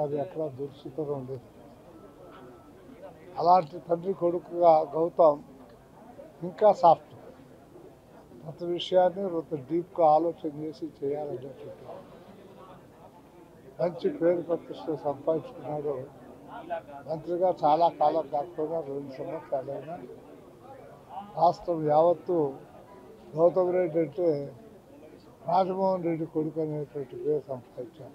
అది ఎక్కడ దురుసుతనం లేదు అలాంటి తండ్రి కొడుకుగా గౌతమ్ ఇంకా సాఫ్ట్ ప్రతి విషయాన్ని కొంత డీప్గా ఆలోచన చేసి చేయాలనేటువంటి మంచి పేరు ప్రతిష్ట సంపాదించుకున్నాడు మంత్రిగా చాలా కాలం కాకపోయినా రెండు సంవత్సరాలైనా రాష్ట్రం యావత్తు గౌతమ్ రెడ్డి అంటే రాజమోహన్ రెడ్డి కొడుకు అనేటువంటి పేరు సంపాదించారు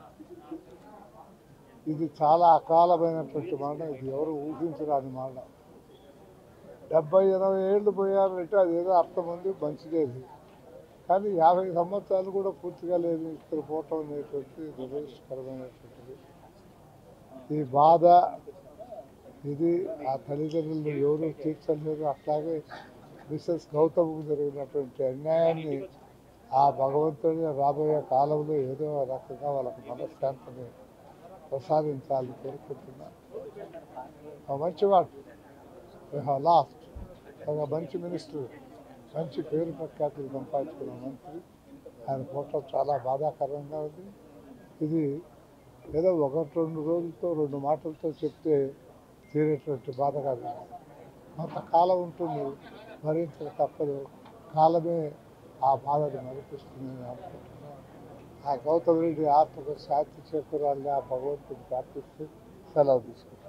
ఇది చాలా అకాలమైనటువంటి మాట ఇది ఎవరు ఊహించరాని మాట డెబ్బై ఎనభై ఏళ్ళు పోయారంటే అదేదో అర్థం ఉంది మంచిదేది కానీ యాభై సంవత్సరాలు కూడా పూర్తిగా లేదు ఇక్కడ పోవటం అనేటువంటిది దురదృష్టకరమైనటువంటిది ఈ బాధ ఇది ఆ తల్లిదండ్రులను ఎవరు తీర్చలేరు అట్లాగే మిస్సెస్ గౌతమ్కు జరిగినటువంటి అన్యాయాన్ని ఆ భగవంతుడి రాబోయే కాలంలో ఏదో రకంగా వాళ్ళకి మనశ్శాంతిని ప్రసాదించాలని కోరుకుంటున్నా ఒక మంచి మాట లాస్ట్ ఒక మంచి మినిస్టర్ మంచి పేరు ప్రఖ్యాతులు సంపాదించుకున్న మంత్రి ఆయన ఫోటో చాలా బాధాకరంగా ఉంది ఇది ఏదో ఒకటి రెండు రోజులతో రెండు మాటలతో చెప్తే తీరేటువంటి బాధ కాదు కొంతకాలం ఉంటుంది భరించక తప్పదు కాలమే ఆ బాధను మరిపిస్తుంది నేను అనుకుంటున్నాను ఆ గౌతమ్ రెడ్డి ఆత్మకు శాంతి చేకూరాలని ఆ భగవంతుని ప్రార్థిస్తూ సెలవు తీసుకుంటాను